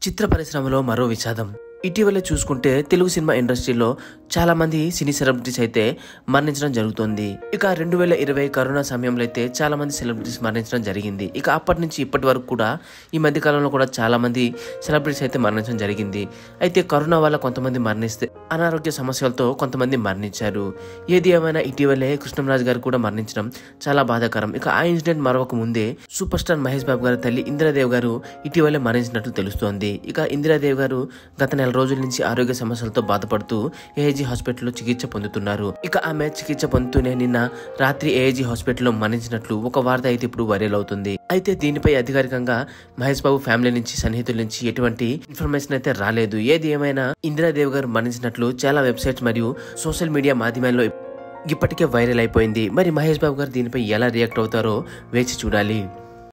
చిత్ర పరిశ్రమలో మరో విషాదం ఇటీవలే చూసుకుంటే తెలుగు సినిమా ఇండస్ట్రీలో చాలా మంది సినీ సెలబ్రిటీస్ అయితే మరణించడం జరుగుతుంది ఇక రెండు వేల ఇరవై కరోనా సమయంలో అయితే చాలా మంది సెలబ్రిటీస్ మరణించడం జరిగింది ఇక అప్పటి నుంచి ఇప్పటి వరకు కూడా ఈ మధ్య కాలంలో కూడా చాలా మంది సెలబ్రిటీస్ అయితే మరణించడం జరిగింది అయితే కరోనా వల్ల కొంతమంది మరణిస్తే అనారోగ్య సమస్యలతో కొంతమంది మరణించారు ఏది ఏమైనా ఇటీవలే కృష్ణంరాజు గారు కూడా మరణించడం చాలా బాధాకరం ఇక ఆ ఇన్సిడెంట్ మరొక ముందే సూపర్ స్టార్ మహేష్ బాబు గారి తల్లి ఇందిరాదేవ్ గారు ఇటీవలే మరణించినట్లు తెలుస్తోంది ఇక ఇందిరాదేవ్ గారు గత నెల రోజుల నుంచి ఆరోగ్య సమస్యలతో బాధపడుతూ ఏఐజీ హాస్పిటల్లో చికిత్స పొందుతున్నారు ఇక ఆమె చికిత్స పొందుతూనే నిన్న రాత్రి ఏఐజీ హాస్పిటల్లో మరణించినట్లు ఒక వార్త అయితే ఇప్పుడు వైరల్ అవుతుంది అయితే దీనిపై అధికారికంగా మహేష్ బాబు ఫ్యామిలీ నుంచి సన్నిహితుల నుంచి ఎటువంటి ఇన్ఫర్మేషన్ అయితే రాలేదు ఏది ఏమైనా ఇందిరాదేవ్ గారు మరణించినట్లు చాలా వెబ్సైట్స్ మరియు సోషల్ మీడియా మాధ్యమాల్లో ఇప్పటికే వైరల్ అయిపోయింది మరి మహేష్ బాబు గారు దీనిపై ఎలా రియాక్ట్ అవుతారో వేచి చూడాలి